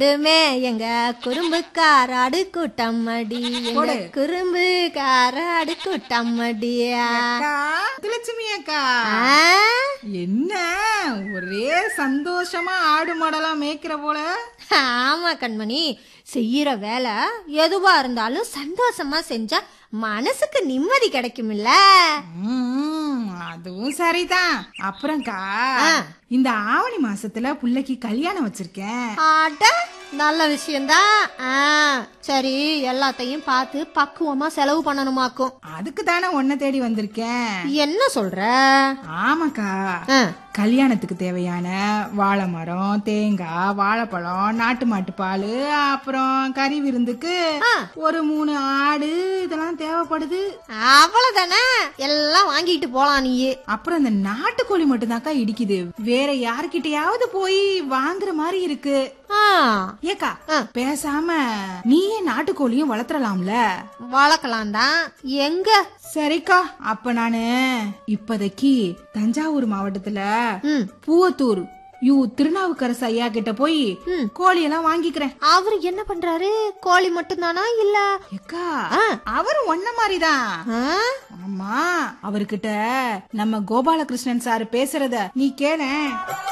இதுமே எங்க குறும்புக்காராடு கூட்டம்மடி எங்க குறும்புக்காராடு கூட்டம்மடியா அக்கா துளட்சுமி அக்கா ஆ? என்ன ஒரே சந்தோஷமா ஆடு மாடெல்லாம் மேய்க்கிற போல ஆமா கண்மணி செய்யற வேலை எதுவா இருந்தாலும் சந்தோஷமா செஞ்சா மனசுக்கு நிம்மதி கிடைக்கும்ல ம், அதுவும் சரிதான் அப்புறம்க்கா இந்த ஆவணி மாசத்துல புள்ளைக்கு கல்யாணம் வச்சிருக்கேன் ஆட்ட நல்ல விஷயம்தான் ஆ, சரி எல்லாத்தையும் பார்த்து பக்குவமா செலவு பண்ணணுமாக்கும் அதுக்கு தானே உன்னை தேடி வந்திருக்கேன் என்ன சொல்ற ஆமாக்கா ஆ, கல்யாணத்துக்கு தேவையான வாழை மரம் தேங்காய் வாழைப்பழம் நாட்டு மாட்டு பால் அப்புறம் கறி விருந்துக்கு ஆ. ஒரு மூணு ஆடு இதெல்லாம் தேவைப்படுது அவ்வளவுதானே எல்லாம் வாங்கிட்டு போலாம் நீயே அப்புறம் இந்த நாட்டுக்கோழி மட்டும்தாக்கா இடிக்குது வேற யார்கிட்டயாவது போய் வாங்குற மாதிரி இருக்கு ஆ, ஏக்கா ஆ. பேசாம நீயே நாட்டுக்கோழியும் வளர்த்துறலாம்ல வளர்க்கலாம் தான் எங்க சரிக்கா அப்ப நானு இப்போதைக்கு தஞ்சாவூர் மாவட்டத்துல ம், பூவத்தூர் யூ திருநாவுக்கரசு ஐயா கிட்ட போய் ம். கோழியெல்லாம் வாங்கிக்கிறேன் அவரு என்ன பண்றாரு கோழி மட்டும்தானா இல்ல ஏக்கா ஆ. அவரும் ஒன்ன மாதிரிதான் ஆ? ஆமா அவர்கிட்ட நம்ம கோபாலகிருஷ்ணன் சார் பேசுறத நீ கேளேன்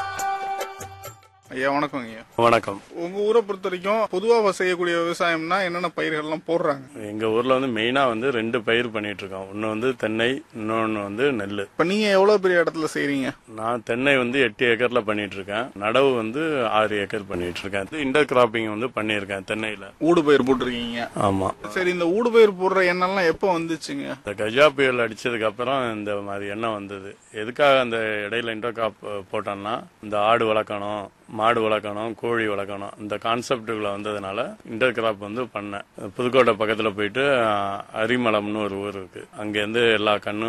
ஐயா வணக்கம் ஐயா வணக்கம் உங்க ஊரை பொறுத்த வரைக்கும் பொதுவா செய்யக்கூடிய விவசாயம்னா என்னென்ன பயிர்கள்லாம் போடுறாங்க எங்க ஊர்ல வந்து மெயினா வந்து ரெண்டு பயிர் பண்ணிட்டு இருக்கோம் ஒன்னு வந்து தென்னை இன்னொன்னு வந்து நெல் இப்ப நீங்க எவ்வளவு பெரிய இடத்துல செய்றீங்க நான் தென்னை வந்து எட்டு ஏக்கர்ல பண்ணிட்டு இருக்கேன் நடவு வந்து ஆறு ஏக்கர் பண்ணிட்டு இருக்கேன் இன்டர் கிராப்பிங் வந்து பண்ணியிருக்கேன் தென்னையில ஊடு பயிர் போட்டிருக்கீங்க ஆமா சரி இந்த ஊடு பயிர் போடுற எண்ணெல்லாம் எப்போ வந்துச்சுங்க இந்த கஜா புயல் அடிச்சதுக்கு அப்புறம் இந்த மாதிரி எண்ணம் வந்தது எதுக்காக அந்த இடையில இன்டர் கிராப் போட்டோம்னா இந்த ஆடு வளர்க்கணும் மாடு வளர்க்கணும் கோழி வளர்க்கணும் இந்த கான்செப்டுகளை வந்ததுனால இன்டர் கிராப் வந்து பண்ணேன் புதுக்கோட்டை பக்கத்துல போயிட்டு அஹ், அரிமளம்னு ஒரு ஊர் இருக்கு அங்கேருந்து எல்லா கண்ணும்